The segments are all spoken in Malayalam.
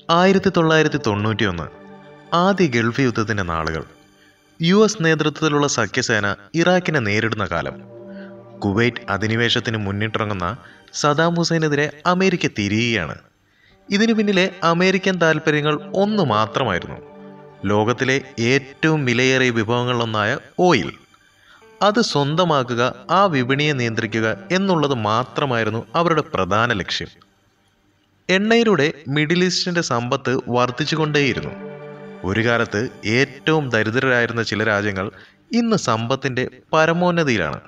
ആയിരത്തി തൊള്ളായിരത്തി തൊണ്ണൂറ്റി ഒന്ന് ആദ്യ ഗൾഫ് യുദ്ധത്തിൻ്റെ നാളുകൾ യു എസ് നേതൃത്വത്തിലുള്ള സഖ്യസേന ഇറാഖിനെ നേരിടുന്ന കാലം കുവൈറ്റ് അധിനിവേശത്തിന് മുന്നിട്ടിറങ്ങുന്ന സദാം ഹുസൈനെതിരെ അമേരിക്ക തിരിയുകയാണ് ഇതിനു പിന്നിലെ അമേരിക്കൻ താൽപ്പര്യങ്ങൾ ഒന്ന് മാത്രമായിരുന്നു ലോകത്തിലെ ഏറ്റവും വിലയേറിയ വിഭവങ്ങളിലൊന്നായ ഓയിൽ അത് സ്വന്തമാക്കുക ആ വിപണിയെ നിയന്ത്രിക്കുക എന്നുള്ളത് മാത്രമായിരുന്നു അവരുടെ പ്രധാന ലക്ഷ്യം എണ്ണയിലൂടെ മിഡിൽ ഈസ്റ്റിന്റെ സമ്പത്ത് വർദ്ധിച്ചുകൊണ്ടേയിരുന്നു ഒരു കാലത്ത് ഏറ്റവും ദരിദ്രരായിരുന്ന ചില രാജ്യങ്ങൾ ഇന്ന് സമ്പത്തിന്റെ പരമോന്നതിയിലാണ്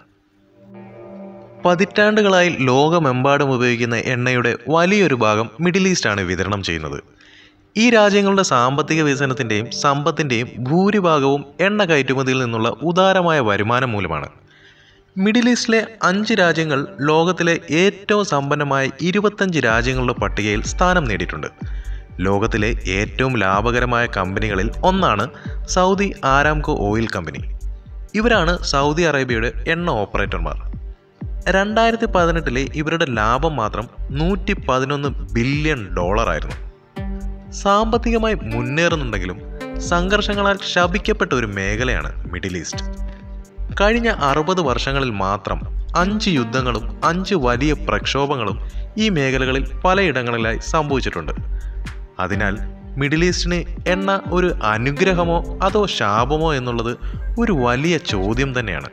പതിറ്റാണ്ടുകളായി ലോകമെമ്പാടും ഉപയോഗിക്കുന്ന എണ്ണയുടെ വലിയൊരു ഭാഗം മിഡിൽ ഈസ്റ്റാണ് വിതരണം ചെയ്യുന്നത് ഈ രാജ്യങ്ങളുടെ സാമ്പത്തിക വികസനത്തിൻ്റെയും സമ്പത്തിൻ്റെയും ഭൂരിഭാഗവും എണ്ണ കയറ്റുമതിയിൽ നിന്നുള്ള ഉദാരമായ വരുമാനം മൂലമാണ് മിഡിൽ ഈസ്റ്റിലെ അഞ്ച് രാജ്യങ്ങൾ ലോകത്തിലെ ഏറ്റവും സമ്പന്നമായ ഇരുപത്തഞ്ച് രാജ്യങ്ങളുടെ പട്ടികയിൽ സ്ഥാനം നേടിയിട്ടുണ്ട് ലോകത്തിലെ ഏറ്റവും ലാഭകരമായ കമ്പനികളിൽ ഒന്നാണ് സൗദി ആരാംകോ ഓയിൽ കമ്പനി ഇവരാണ് സൗദി അറേബ്യയുടെ എണ്ണ ഓപ്പറേറ്റർമാർ രണ്ടായിരത്തി പതിനെട്ടിലെ ഇവരുടെ ലാഭം മാത്രം നൂറ്റി പതിനൊന്ന് ബില്യൺ ഡോളറായിരുന്നു സാമ്പത്തികമായി മുന്നേറുന്നുണ്ടെങ്കിലും സംഘർഷങ്ങളാൽ ശപിക്കപ്പെട്ട ഒരു മേഖലയാണ് മിഡിൽ ഈസ്റ്റ് കഴിഞ്ഞ അറുപത് വർഷങ്ങളിൽ മാത്രം അഞ്ച് യുദ്ധങ്ങളും അഞ്ച് വലിയ പ്രക്ഷോഭങ്ങളും ഈ മേഖലകളിൽ പലയിടങ്ങളിലായി സംഭവിച്ചിട്ടുണ്ട് അതിനാൽ മിഡിൽ ഈസ്റ്റിന് എണ്ണ ഒരു അനുഗ്രഹമോ അതോ ശാപമോ എന്നുള്ളത് ഒരു വലിയ ചോദ്യം തന്നെയാണ്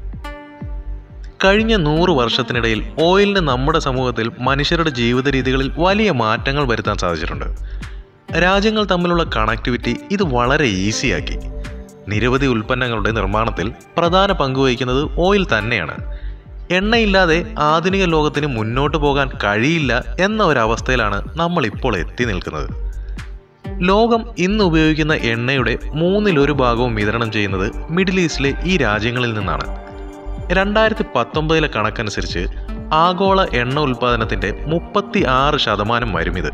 കഴിഞ്ഞ നൂറ് വർഷത്തിനിടയിൽ ഓയിലിന് നമ്മുടെ സമൂഹത്തിൽ മനുഷ്യരുടെ ജീവിത രീതികളിൽ വലിയ മാറ്റങ്ങൾ വരുത്താൻ സാധിച്ചിട്ടുണ്ട് രാജ്യങ്ങൾ തമ്മിലുള്ള കണക്ടിവിറ്റി ഇത് വളരെ ഈസിയാക്കി നിരവധി ഉൽപ്പന്നങ്ങളുടെ നിർമ്മാണത്തിൽ പ്രധാന പങ്കുവഹിക്കുന്നത് ഓയിൽ തന്നെയാണ് എണ്ണയില്ലാതെ ആധുനിക ലോകത്തിന് മുന്നോട്ട് പോകാൻ കഴിയില്ല എന്ന ഒരവസ്ഥയിലാണ് നമ്മൾ ഇപ്പോൾ എത്തി നിൽക്കുന്നത് ലോകം ഇന്ന് ഉപയോഗിക്കുന്ന എണ്ണയുടെ മൂന്നിലൊരു ഭാഗവും വിതരണം ചെയ്യുന്നത് മിഡിൽ ഈസ്റ്റിലെ ഈ രാജ്യങ്ങളിൽ നിന്നാണ് രണ്ടായിരത്തി പത്തൊമ്പതിലെ കണക്കനുസരിച്ച് ആഗോള എണ്ണ ഉൽപ്പാദനത്തിന്റെ മുപ്പത്തി ആറ് ശതമാനം വരും ഇത്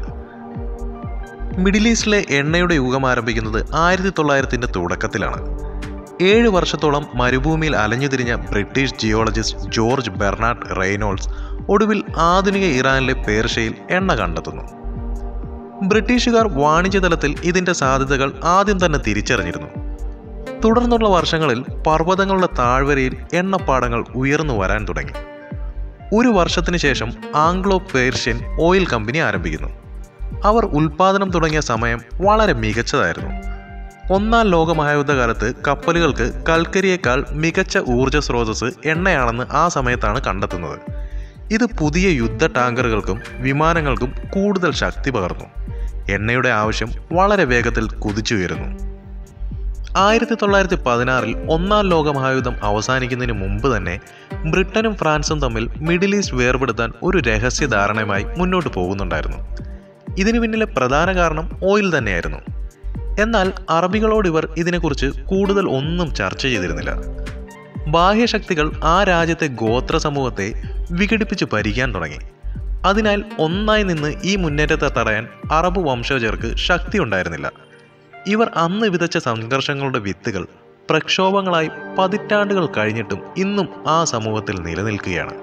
മിഡിൽ ഈസ്റ്റിലെ എണ്ണയുടെ യുഗം ആരംഭിക്കുന്നത് ആയിരത്തി തൊള്ളായിരത്തിൻ്റെ തുടക്കത്തിലാണ് ഏഴ് വർഷത്തോളം മരുഭൂമിയിൽ അലഞ്ഞുതിരിഞ്ഞ British geologist George Bernard Reynolds ഒടുവിൽ ആധുനിക ഇറാനിലെ പേർഷ്യയിൽ എണ്ണ കണ്ടെത്തുന്നു ബ്രിട്ടീഷുകാർ വാണിജ്യതലത്തിൽ ഇതിൻ്റെ സാധ്യതകൾ ആദ്യം തന്നെ തിരിച്ചറിഞ്ഞിരുന്നു തുടർന്നുള്ള വർഷങ്ങളിൽ പർവ്വതങ്ങളുടെ താഴ്വരയിൽ എണ്ണപ്പാടങ്ങൾ ഉയർന്നു വരാൻ തുടങ്ങി ഒരു വർഷത്തിന് ശേഷം ആംഗ്ലോ പേർഷ്യൻ ഓയിൽ കമ്പനി ആരംഭിക്കുന്നു അവർ ഉൽപാദനം തുടങ്ങിയ സമയം വളരെ മികച്ചതായിരുന്നു ഒന്നാം ലോക മഹായുദ്ധകാലത്ത് കപ്പലുകൾക്ക് കൽക്കരിയേക്കാൾ മികച്ച ഊർജ്ജ സ്രോതസ് എണ്ണയാണെന്ന് ആ സമയത്താണ് കണ്ടെത്തുന്നത് ഇത് പുതിയ യുദ്ധ ടാങ്കറുകൾക്കും വിമാനങ്ങൾക്കും കൂടുതൽ ശക്തി പകർന്നു എണ്ണയുടെ ആവശ്യം വളരെ വേഗത്തിൽ കുതിച്ചുയരുന്നു ആയിരത്തി തൊള്ളായിരത്തി പതിനാറിൽ ഒന്നാം ലോക മഹായുദ്ധം അവസാനിക്കുന്നതിന് മുമ്പ് തന്നെ ബ്രിട്ടനും ഫ്രാൻസും തമ്മിൽ മിഡിൽ ഈസ്റ്റ് വേർപെടുത്താൻ ഒരു രഹസ്യ ധാരണയുമായി മുന്നോട്ട് പോകുന്നുണ്ടായിരുന്നു ഇതിനു പിന്നിലെ പ്രധാന കാരണം ഓയിൽ തന്നെയായിരുന്നു എന്നാൽ അറബികളോട് ഇവർ ഇതിനെക്കുറിച്ച് കൂടുതൽ ഒന്നും ചർച്ച ചെയ്തിരുന്നില്ല ബാഹ്യശക്തികൾ ആ രാജ്യത്തെ ഗോത്ര സമൂഹത്തെ വിഘടിപ്പിച്ച് ഭരിക്കാൻ തുടങ്ങി അതിനാൽ ഒന്നായി നിന്ന് ഈ മുന്നേറ്റത്തെ തടയാൻ അറബ് വംശജർക്ക് ശക്തി ഉണ്ടായിരുന്നില്ല ഇവർ അന്ന് വിതച്ച സംഘർഷങ്ങളുടെ വിത്തുകൾ പ്രക്ഷോഭങ്ങളായി പതിറ്റാണ്ടുകൾ കഴിഞ്ഞിട്ടും ഇന്നും ആ സമൂഹത്തിൽ നിലനിൽക്കുകയാണ്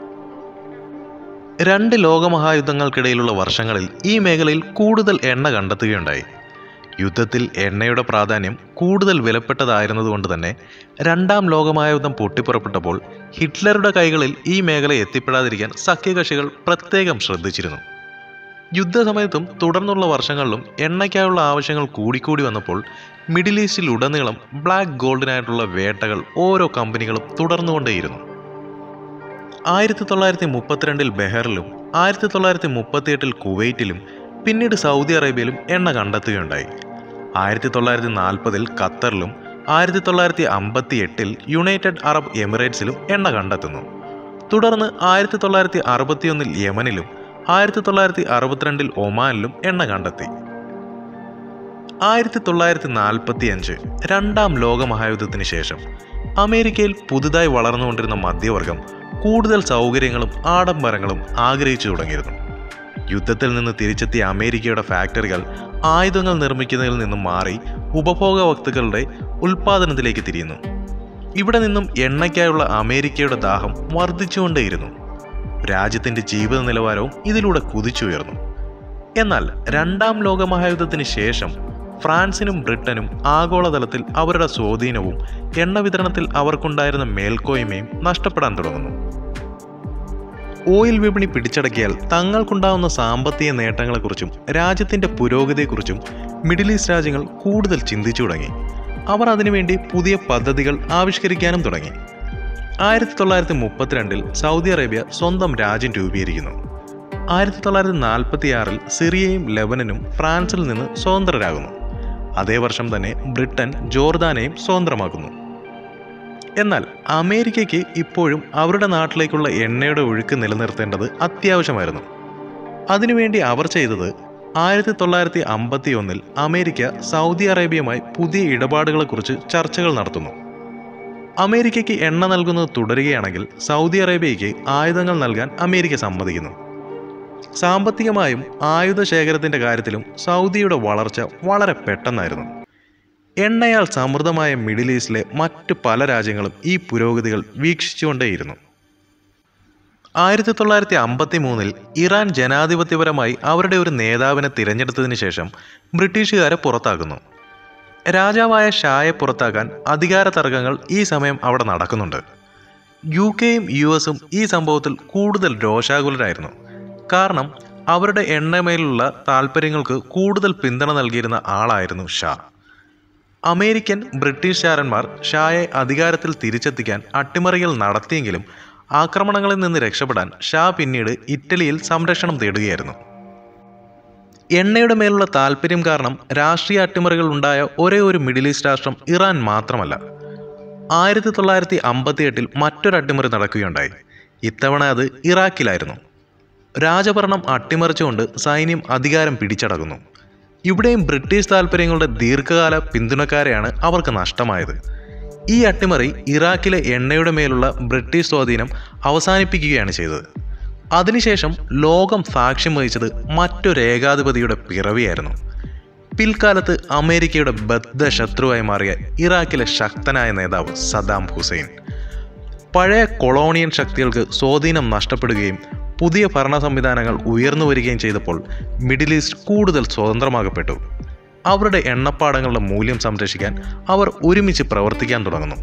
രണ്ട് ലോകമഹായുദ്ധങ്ങൾക്കിടയിലുള്ള വർഷങ്ങളിൽ ഈ മേഖലയിൽ കൂടുതൽ എണ്ണ കണ്ടെത്തുകയുണ്ടായി യുദ്ധത്തിൽ എണ്ണയുടെ പ്രാധാന്യം കൂടുതൽ വിലപ്പെട്ടതായിരുന്നതുകൊണ്ട് തന്നെ രണ്ടാം ലോകമഹായുദ്ധം പൊട്ടിപ്പുറപ്പെട്ടപ്പോൾ ഹിറ്റ്ലറുടെ കൈകളിൽ ഈ മേഖല എത്തിപ്പെടാതിരിക്കാൻ സഖ്യകക്ഷികൾ പ്രത്യേകം ശ്രദ്ധിച്ചിരുന്നു യുദ്ധസമയത്തും തുടർന്നുള്ള വർഷങ്ങളിലും എണ്ണയ്ക്കായുള്ള ആവശ്യങ്ങൾ കൂടിക്കൂടി വന്നപ്പോൾ മിഡിൽ ഈസ്റ്റിൽ ഉടനീളം ബ്ലാക്ക് ഗോൾഡിനായിട്ടുള്ള വേട്ടകൾ ഓരോ കമ്പനികളും തുടർന്നുകൊണ്ടേയിരുന്നു ആയിരത്തി തൊള്ളായിരത്തി മുപ്പത്തിരണ്ടിൽ ബെഹറിലും ആയിരത്തി തൊള്ളായിരത്തി മുപ്പത്തിയെട്ടിൽ കുവൈറ്റിലും പിന്നീട് സൗദി അറേബ്യയിലും എണ്ണ കണ്ടെത്തുകയുണ്ടായി ആയിരത്തി തൊള്ളായിരത്തി നാൽപ്പതിൽ ഖത്തറിലും ആയിരത്തി തൊള്ളായിരത്തി അമ്പത്തി എട്ടിൽ യുണൈറ്റഡ് അറബ് എമിറേറ്റ്സിലും എണ്ണ കണ്ടെത്തുന്നു തുടർന്ന് ആയിരത്തി തൊള്ളായിരത്തി അറുപത്തിയൊന്നിൽ യമനിലും ആയിരത്തി തൊള്ളായിരത്തി അറുപത്തിരണ്ടിൽ ഒമാനിലും എണ്ണ കണ്ടെത്തി ആയിരത്തി തൊള്ളായിരത്തി നാൽപ്പത്തി അഞ്ച് രണ്ടാം ലോക മഹായുദ്ധത്തിന് ശേഷം അമേരിക്കയിൽ പുതുതായി വളർന്നുകൊണ്ടിരുന്ന മധ്യവർഗം കൂടുതൽ സൗകര്യങ്ങളും ആഡംബരങ്ങളും ആഗ്രഹിച്ചു തുടങ്ങിയിരുന്നു യുദ്ധത്തിൽ നിന്ന് തിരിച്ചെത്തിയ അമേരിക്കയുടെ ഫാക്ടറികൾ ആയുധങ്ങൾ നിർമ്മിക്കുന്നതിൽ നിന്നും മാറി ഉപഭോഗ വസ്തുക്കളുടെ ഉൽപ്പാദനത്തിലേക്ക് തിരിയുന്നു ഇവിടെ നിന്നും എണ്ണയ്ക്കായുള്ള അമേരിക്കയുടെ ദാഹം വർദ്ധിച്ചുകൊണ്ടേയിരുന്നു രാജ്യത്തിൻ്റെ ജീവിത നിലവാരവും ഇതിലൂടെ കുതിച്ചുയർന്നു എന്നാൽ രണ്ടാം ലോകമഹായുദ്ധത്തിന് ശേഷം ഫ്രാൻസിനും ബ്രിട്ടനും ആഗോളതലത്തിൽ അവരുടെ സ്വാധീനവും എണ്ണ വിതരണത്തിൽ അവർക്കുണ്ടായിരുന്ന മേൽക്കോയ്മയും നഷ്ടപ്പെടാൻ തുടങ്ങുന്നു ഓയിൽ വിപണി പിടിച്ചടക്കിയാൽ തങ്ങൾക്കുണ്ടാവുന്ന സാമ്പത്തിക നേട്ടങ്ങളെക്കുറിച്ചും രാജ്യത്തിന്റെ പുരോഗതിയെക്കുറിച്ചും മിഡിൽ ഈസ്റ്റ് രാജ്യങ്ങൾ കൂടുതൽ ചിന്തിച്ചു തുടങ്ങി അവർ അതിനുവേണ്ടി പുതിയ പദ്ധതികൾ ആവിഷ്കരിക്കാനും തുടങ്ങി ആയിരത്തി തൊള്ളായിരത്തി മുപ്പത്തിരണ്ടിൽ സൗദി അറേബ്യ സ്വന്തം രാജ്യം രൂപീകരിക്കുന്നു ആയിരത്തി തൊള്ളായിരത്തി നാൽപ്പത്തി ആറിൽ സിറിയയും ലെബനനും ഫ്രാൻസിൽ നിന്ന് സ്വതന്ത്രരാകുന്നു അതേ വർഷം തന്നെ ബ്രിട്ടൻ ജോർദാനെയും സ്വതന്ത്രമാക്കുന്നു എന്നാൽ അമേരിക്കയ്ക്ക് ഇപ്പോഴും അവരുടെ നാട്ടിലേക്കുള്ള എണ്ണയുടെ ഒഴുക്ക് നിലനിർത്തേണ്ടത് അത്യാവശ്യമായിരുന്നു അതിനുവേണ്ടി അവർ ചെയ്തത് ആയിരത്തി തൊള്ളായിരത്തി അമ്പത്തി ഒന്നിൽ അമേരിക്ക സൗദി അറേബ്യയുമായി പുതിയ ഇടപാടുകളെക്കുറിച്ച് ചർച്ചകൾ നടത്തുന്നു അമേരിക്കയ്ക്ക് എണ്ണ നൽകുന്നത് തുടരുകയാണെങ്കിൽ സൗദി അറേബ്യയ്ക്ക് ആയുധങ്ങൾ നൽകാൻ അമേരിക്ക സമ്മതിക്കുന്നു സാമ്പത്തികമായും ആയുധ ശേഖരത്തിന്റെ കാര്യത്തിലും സൗദിയുടെ വളർച്ച വളരെ പെട്ടെന്നായിരുന്നു എണ്ണയാൽ സമൃദ്ധമായ മിഡിൽ ഈസ്റ്റിലെ മറ്റു പല രാജ്യങ്ങളും ഈ പുരോഗതികൾ വീക്ഷിച്ചുകൊണ്ടേയിരുന്നു ആയിരത്തി തൊള്ളായിരത്തി അമ്പത്തി മൂന്നിൽ ഇറാൻ ജനാധിപത്യപരമായി അവരുടെ ഒരു നേതാവിനെ തിരഞ്ഞെടുത്തതിന് ശേഷം ബ്രിട്ടീഷുകാരെ പുറത്താക്കുന്നു രാജാവായ ഷായെ പുറത്താക്കാൻ അധികാര തർക്കങ്ങൾ ഈ സമയം അവിടെ നടക്കുന്നുണ്ട് യു കെയും യു എസും ഈ സംഭവത്തിൽ കൂടുതൽ രോഷാകുലരായിരുന്നു കാരണം അവരുടെ എണ്ണമേലുള്ള താല്പര്യങ്ങൾക്ക് കൂടുതൽ പിന്തുണ നൽകിയിരുന്ന ആളായിരുന്നു ഷാ അമേരിക്കൻ ബ്രിട്ടീഷ് ചാരന്മാർ ഷായെ അധികാരത്തിൽ തിരിച്ചെത്തിക്കാൻ അട്ടിമറികൾ നടത്തിയെങ്കിലും ആക്രമണങ്ങളിൽ നിന്ന് രക്ഷപ്പെടാൻ ഷാ പിന്നീട് ഇറ്റലിയിൽ സംരക്ഷണം തേടുകയായിരുന്നു എണ്ണയുടെ മേലുള്ള താല്പര്യം കാരണം രാഷ്ട്രീയ അട്ടിമറികൾ ഉണ്ടായ ഒരേ ഒരു മിഡിൽ ഈസ്റ്റ് രാഷ്ട്രം ഇറാൻ മാത്രമല്ല ആയിരത്തി തൊള്ളായിരത്തി അമ്പത്തി എട്ടിൽ മറ്റൊരു അട്ടിമറി നടക്കുകയുണ്ടായി ഇത്തവണ അത് ഇറാഖിലായിരുന്നു രാജഭരണം അട്ടിമറിച്ചുകൊണ്ട് സൈന്യം അധികാരം പിടിച്ചടക്കുന്നു ഇവിടെയും ബ്രിട്ടീഷ് താല്പര്യങ്ങളുടെ ദീർഘകാല പിന്തുണക്കാരെയാണ് അവർക്ക് നഷ്ടമായത് ഈ അട്ടിമറി ഇറാഖിലെ എണ്ണയുടെ മേലുള്ള ബ്രിട്ടീഷ് സ്വാധീനം അവസാനിപ്പിക്കുകയാണ് ചെയ്തത് അതിനുശേഷം ലോകം സാക്ഷ്യം വഹിച്ചത് മറ്റൊരു ഏകാധിപതിയുടെ പിറവിയായിരുന്നു പിൽക്കാലത്ത് അമേരിക്കയുടെ ബദ്ധ ശത്രുവായി മാറിയ ഇറാഖിലെ ശക്തനായ നേതാവ് സദാം ഹുസൈൻ പഴയ കൊളോണിയൻ ശക്തികൾക്ക് സ്വാധീനം നഷ്ടപ്പെടുകയും പുതിയ ഭരണ സംവിധാനങ്ങൾ ഉയർന്നു വരികയും ചെയ്തപ്പോൾ മിഡിൽ ഈസ്റ്റ് കൂടുതൽ സ്വതന്ത്രമാകപ്പെട്ടു അവരുടെ എണ്ണപ്പാടങ്ങളുടെ മൂല്യം സംരക്ഷിക്കാൻ അവർ ഒരുമിച്ച് പ്രവർത്തിക്കാൻ തുടങ്ങുന്നു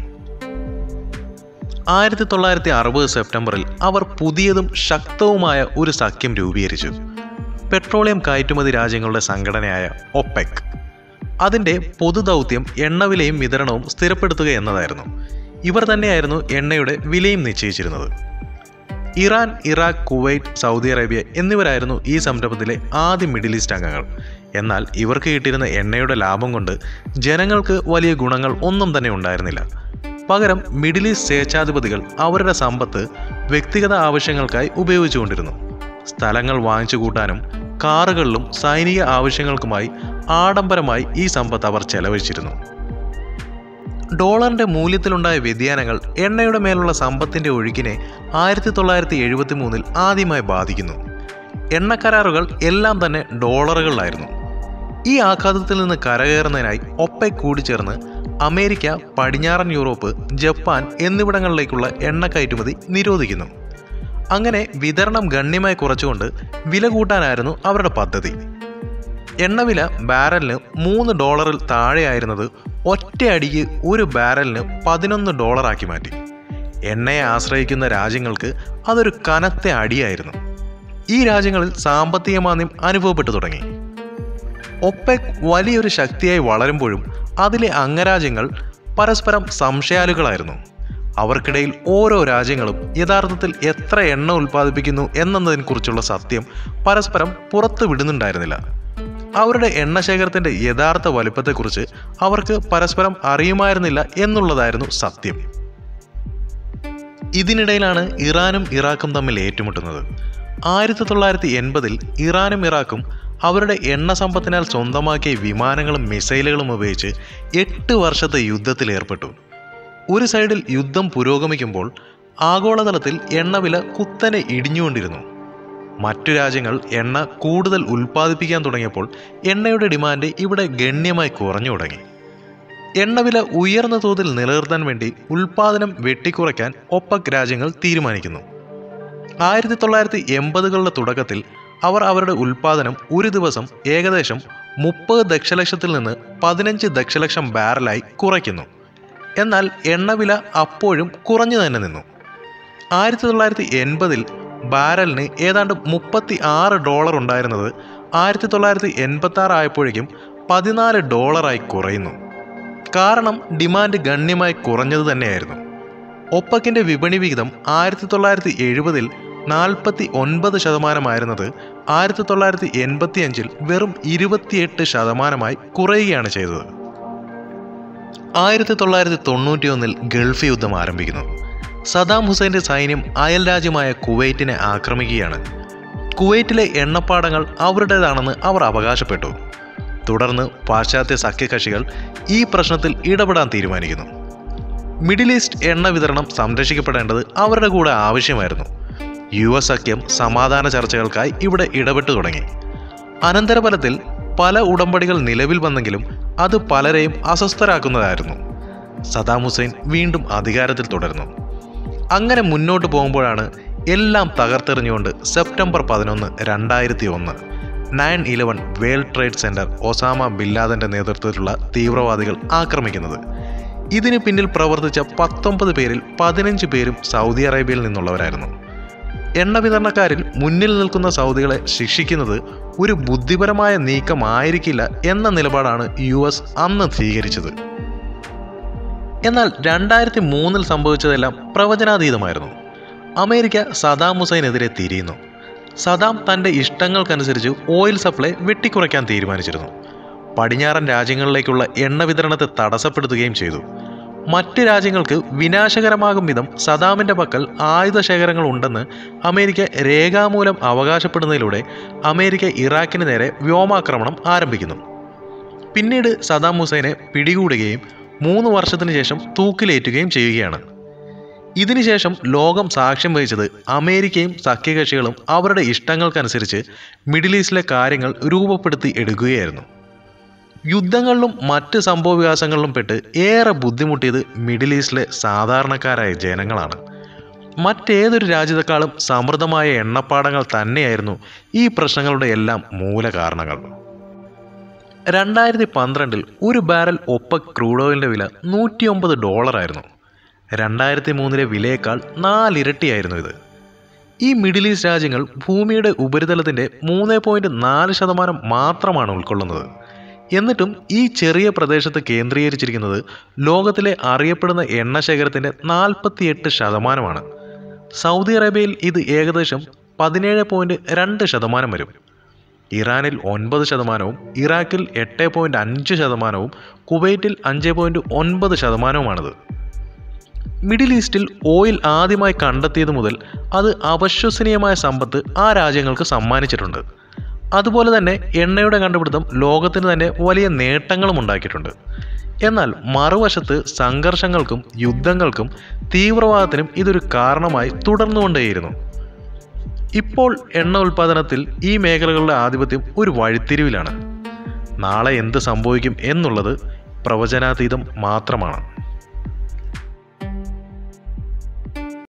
ആയിരത്തി തൊള്ളായിരത്തി അറുപത് സെപ്റ്റംബറിൽ അവർ പുതിയതും ശക്തവുമായ ഒരു സഖ്യം രൂപീകരിച്ചു പെട്രോളിയം കയറ്റുമതി രാജ്യങ്ങളുടെ സംഘടനയായ ഒപെക് അതിൻ്റെ പൊതുദൗത്യം എണ്ണവിലയും വിതരണവും സ്ഥിരപ്പെടുത്തുക എന്നതായിരുന്നു ഇവർ തന്നെയായിരുന്നു എണ്ണയുടെ വിലയും നിശ്ചയിച്ചിരുന്നത് Iran Iraq Kuwait Saudi Arabia എന്നിവരായിരുന്നു ഈ സംരംഭത്തിലെ ആദ്യ മിഡിൽ ഈസ്റ്റ് അംഗങ്ങൾ എന്നാൽ ഇവർക്ക് കിട്ടിയിരുന്ന എണ്ണയുടെ ലാഭം കൊണ്ട് ജനങ്ങൾക്ക് വലിയ ഗുണങ്ങൾ ഒന്നും തന്നെ ഉണ്ടായിരുന്നില്ല പകരം മിഡിൽ ഈസ്റ്റ് സ്വേച്ഛാധിപതികൾ അവരുടെ സമ്പത്ത് വ്യക്തിഗത ആവശ്യങ്ങൾക്കായി ഉപയോഗിച്ചുകൊണ്ടിരുന്നു സ്ഥലങ്ങൾ വാങ്ങിച്ചു കൂട്ടാനും കാറുകളിലും സൈനിക ആവശ്യങ്ങൾക്കുമായി ആഡംബരമായി ഈ സമ്പത്ത് അവർ ചെലവഴിച്ചിരുന്നു ഡോളറിന്റെ മൂല്യത്തിലുണ്ടായ വ്യതിയാനങ്ങൾ എണ്ണയുടെ മേലുള്ള സമ്പത്തിന്റെ ഒഴുക്കിനെ ആയിരത്തി തൊള്ളായിരത്തി എഴുപത്തി മൂന്നിൽ ആദ്യമായി ബാധിക്കുന്നു എണ്ണ കരാറുകൾ എല്ലാം തന്നെ ഡോളറുകളിലായിരുന്നു ഈ ആഘാതത്തിൽ നിന്ന് കരകയറുന്നതിനായി ഒപ്പെ കൂടിച്ചേർന്ന് അമേരിക്ക പടിഞ്ഞാറൻ യൂറോപ്പ് ജപ്പാൻ എന്നിവിടങ്ങളിലേക്കുള്ള എണ്ണ കയറ്റുമതി നിരോധിക്കുന്നു അങ്ങനെ വിതരണം ഗണ്യമായി കുറച്ചുകൊണ്ട് വില കൂട്ടാനായിരുന്നു അവരുടെ പദ്ധതി എണ്ണവില ബാരലിന് മൂന്ന് ഡോളറിൽ താഴെയായിരുന്നത് ഒറ്റയടിക്ക് ഒരു ബാരലിന് പതിനൊന്ന് ഡോളറാക്കി മാറ്റി എണ്ണയെ ആശ്രയിക്കുന്ന രാജ്യങ്ങൾക്ക് അതൊരു കനത്ത അടിയായിരുന്നു ഈ രാജ്യങ്ങളിൽ സാമ്പത്തിക മാന്ദ്യം അനുഭവപ്പെട്ടു തുടങ്ങി ഒപ്പെക് വലിയൊരു ശക്തിയായി വളരുമ്പോഴും അതിലെ അംഗരാജ്യങ്ങൾ പരസ്പരം സംശയാലുകളായിരുന്നു അവർക്കിടയിൽ ഓരോ രാജ്യങ്ങളും യഥാർത്ഥത്തിൽ എത്ര എണ്ണ ഉൽപ്പാദിപ്പിക്കുന്നു എന്നതിനെക്കുറിച്ചുള്ള സത്യം പരസ്പരം പുറത്തു വിടുന്നുണ്ടായിരുന്നില്ല അവരുടെ എണ്ണ ശേഖരത്തിന്റെ യഥാർത്ഥ വലുപ്പത്തെക്കുറിച്ച് അവർക്ക് പരസ്പരം അറിയുമായിരുന്നില്ല എന്നുള്ളതായിരുന്നു സത്യം ഇതിനിടയിലാണ് ഇറാനും ഇറാഖും തമ്മിൽ ഏറ്റുമുട്ടുന്നത് ആയിരത്തി തൊള്ളായിരത്തി എൺപതിൽ ഇറാനും ഇറാഖും അവരുടെ എണ്ണ സമ്പത്തിനാൽ സ്വന്തമാക്കിയ വിമാനങ്ങളും മിസൈലുകളും ഉപയോഗിച്ച് എട്ട് വർഷത്തെ യുദ്ധത്തിൽ ഏർപ്പെട്ടു ഒരു സൈഡിൽ യുദ്ധം പുരോഗമിക്കുമ്പോൾ ആഗോളതലത്തിൽ എണ്ണവില കുത്തനെ ഇടിഞ്ഞുകൊണ്ടിരുന്നു മറ്റു രാജ്യങ്ങൾ എണ്ണ കൂടുതൽ ഉൽപ്പാദിപ്പിക്കാൻ തുടങ്ങിയപ്പോൾ എണ്ണയുടെ ഡിമാൻഡ് ഇവിടെ ഗണ്യമായി കുറഞ്ഞു തുടങ്ങി എണ്ണവില ഉയർന്ന തോതിൽ നിലനിർത്താൻ വേണ്ടി ഉൽപ്പാദനം വെട്ടിക്കുറയ്ക്കാൻ ഒപ്പക് രാജ്യങ്ങൾ തീരുമാനിക്കുന്നു ആയിരത്തി തൊള്ളായിരത്തി എൺപതുകളുടെ തുടക്കത്തിൽ അവർ അവരുടെ ഉൽപ്പാദനം ഒരു ദിവസം ഏകദേശം മുപ്പത് ദശലക്ഷത്തിൽ നിന്ന് പതിനഞ്ച് ദശലക്ഷം ബാരലായി കുറയ്ക്കുന്നു എന്നാൽ എണ്ണവില അപ്പോഴും കുറഞ്ഞു തന്നെ നിന്നു ആയിരത്തി തൊള്ളായിരത്തി എൺപതിൽ ബാരലിന് ഏതാണ്ട് മുപ്പത്തി ആറ് ഡോളർ ഉണ്ടായിരുന്നത് ആയിരത്തി തൊള്ളായിരത്തി എൺപത്തി ആറ് ആയപ്പോഴേക്കും പതിനാല് ഡോളറായി കുറയുന്നു കാരണം ഡിമാൻഡ് ഗണ്യമായി കുറഞ്ഞത് തന്നെയായിരുന്നു ഒപ്പക്കിൻ്റെ വിപണി വിഹിതം ആയിരത്തി തൊള്ളായിരത്തി എഴുപതിൽ നാൽപ്പത്തി ഒൻപത് ശതമാനമായിരുന്നത് ആയിരത്തി തൊള്ളായിരത്തി എൺപത്തി അഞ്ചിൽ വെറും ഇരുപത്തിയെട്ട് ശതമാനമായി കുറയുകയാണ് ചെയ്തത് ആയിരത്തി തൊള്ളായിരത്തി തൊണ്ണൂറ്റി ഒന്നിൽ ഗൾഫ് യുദ്ധം ആരംഭിക്കുന്നു സദാം ഹുസൈൻ്റെ സൈന്യം അയൽ രാജ്യമായ കുവൈറ്റിനെ ആക്രമിക്കുകയാണ് കുവൈറ്റിലെ എണ്ണപ്പാടങ്ങൾ അവരുടേതാണെന്ന് അവർ അവകാശപ്പെട്ടു തുടർന്ന് പാശ്ചാത്യ സഖ്യകക്ഷികൾ ഈ പ്രശ്നത്തിൽ ഇടപെടാൻ തീരുമാനിക്കുന്നു മിഡിൽ ഈസ്റ്റ് എണ്ണ വിതരണം സംരക്ഷിക്കപ്പെടേണ്ടത് അവരുടെ കൂടെ ആവശ്യമായിരുന്നു യു എസ് സഖ്യം സമാധാന ചർച്ചകൾക്കായി ഇവിടെ ഇടപെട്ടു തുടങ്ങി അനന്തരഫലത്തിൽ പല ഉടമ്പടികൾ നിലവിൽ വന്നെങ്കിലും അത് പലരെയും അസ്വസ്ഥരാക്കുന്നതായിരുന്നു സദാം ഹുസൈൻ വീണ്ടും അധികാരത്തിൽ തുടർന്നു അങ്ങനെ മുന്നോട്ട് പോകുമ്പോഴാണ് എല്ലാം തകർത്തെറിഞ്ഞുകൊണ്ട് സെപ്റ്റംബർ പതിനൊന്ന് രണ്ടായിരത്തി ഒന്ന് nine eleven World Trade Center Osama ബില്ലാദന്റെ നേതൃത്വത്തിലുള്ള തീവ്രവാദികൾ ആക്രമിക്കുന്നത് ഇതിന് പിന്നിൽ പ്രവർത്തിച്ച പത്തൊമ്പത് പേരിൽ പതിനഞ്ച് പേരും സൗദി അറേബ്യയിൽ നിന്നുള്ളവരായിരുന്നു എണ്ണ വിതരണക്കാരിൽ മുന്നിൽ നിൽക്കുന്ന സൗദികളെ ശിക്ഷിക്കുന്നത് ഒരു ബുദ്ധിപരമായ നീക്കമായിരിക്കില്ല എന്ന നിലപാടാണ് യു എസ് അന്ന് സ്വീകരിച്ചത് എന്നാൽ രണ്ടായിരത്തി മൂന്നിൽ സംഭവിച്ചതെല്ലാം പ്രവചനാതീതമായിരുന്നു അമേരിക്ക സദാം ഹുസൈനെതിരെ തിരിയുന്നു സദാം തൻ്റെ ഇഷ്ടങ്ങൾക്കനുസരിച്ച് ഓയിൽ സപ്ലൈ വെട്ടിക്കുറയ്ക്കാൻ തീരുമാനിച്ചിരുന്നു പടിഞ്ഞാറൻ രാജ്യങ്ങളിലേക്കുള്ള എണ്ണ വിതരണത്തെ തടസ്സപ്പെടുത്തുകയും ചെയ്തു മറ്റ് രാജ്യങ്ങൾക്ക് വിനാശകരമാകും വിധം സദാമിൻ്റെ പക്കൽ ആയുധ ശേഖരങ്ങൾ ഉണ്ടെന്ന് അമേരിക്ക രേഖാമൂലം അവകാശപ്പെടുന്നതിലൂടെ അമേരിക്ക ഇറാഖിന് നേരെ വ്യോമാക്രമണം ആരംഭിക്കുന്നു പിന്നീട് സദാം ഹുസൈനെ പിടികൂടുകയും മൂന്ന് വർഷത്തിന് ശേഷം തൂക്കിലേറ്റുകയും ചെയ്യുകയാണ് ഇതിനുശേഷം ലോകം സാക്ഷ്യം വഹിച്ചത് അമേരിക്കയും സഖ്യകക്ഷികളും അവരുടെ ഇഷ്ടങ്ങൾക്കനുസരിച്ച് മിഡിൽ ഈസ്റ്റിലെ കാര്യങ്ങൾ രൂപപ്പെടുത്തി എടുക്കുകയായിരുന്നു യുദ്ധങ്ങളിലും മറ്റ് സംഭവവികാസങ്ങളിലും പെട്ട് ഏറെ ബുദ്ധിമുട്ടിയത് മിഡിൽ ഈസ്റ്റിലെ സാധാരണക്കാരായ ജനങ്ങളാണ് മറ്റേതൊരു രാജ്യത്തെക്കാളും സമൃദ്ധമായ എണ്ണപ്പാടങ്ങൾ തന്നെയായിരുന്നു ഈ പ്രശ്നങ്ങളുടെ എല്ലാം മൂലകാരണങ്ങൾ രണ്ടായിരത്തി പന്ത്രണ്ടിൽ ഒരു ബാരൽ ഒപ്പക് ക്രൂഡ് ഓയിലിൻ്റെ വില നൂറ്റിയൊമ്പത് ഡോളറായിരുന്നു രണ്ടായിരത്തി മൂന്നിലെ വിലയേക്കാൾ നാലിരട്ടിയായിരുന്നു ഇത് ഈ മിഡിൽ ഈസ്റ്റ് രാജ്യങ്ങൾ ഭൂമിയുടെ ഉപരിതലത്തിൻ്റെ മൂന്ന് പോയിൻറ്റ് നാല് ശതമാനം മാത്രമാണ് ഉൾക്കൊള്ളുന്നത് എന്നിട്ടും ഈ ചെറിയ പ്രദേശത്ത് കേന്ദ്രീകരിച്ചിരിക്കുന്നത് ലോകത്തിലെ അറിയപ്പെടുന്ന എണ്ണ ശേഖരത്തിൻ്റെ നാൽപ്പത്തിയെട്ട് ശതമാനമാണ് സൗദി അറേബ്യയിൽ ഇത് ഏകദേശം പതിനേഴ് പോയിൻറ്റ് രണ്ട് ശതമാനം വരും ഇറാനിൽ ഒൻപത് ശതമാനവും ഇറാഖിൽ എട്ട് പോയിൻറ്റ് അഞ്ച് ശതമാനവും കുവൈറ്റിൽ അഞ്ച് പോയിൻറ്റ് ഒൻപത് ശതമാനവുമാണിത് മിഡിൽ ഈസ്റ്റിൽ ഓയിൽ ആദ്യമായി കണ്ടെത്തിയത് മുതൽ അത് അവിശ്വസനീയമായ സമ്പത്ത് ആ രാജ്യങ്ങൾക്ക് സമ്മാനിച്ചിട്ടുണ്ട് അതുപോലെ തന്നെ എണ്ണയുടെ കണ്ടുപിടുത്തം ലോകത്തിന് തന്നെ വലിയ നേട്ടങ്ങളും ഉണ്ടാക്കിയിട്ടുണ്ട് എന്നാൽ മറുവശത്ത് സംഘർഷങ്ങൾക്കും യുദ്ധങ്ങൾക്കും തീവ്രവാദത്തിനും ഇതൊരു കാരണമായി തുടർന്നുകൊണ്ടേയിരുന്നു ഇപ്പോൾ എണ്ണ ഉൽപ്പാദനത്തിൽ ഈ മേഖലകളുടെ ആധിപത്യം ഒരു വഴിത്തിരിവിലാണ് നാളെ എന്ത് സംഭവിക്കും എന്നുള്ളത് പ്രവചനാതീതം മാത്രമാണ്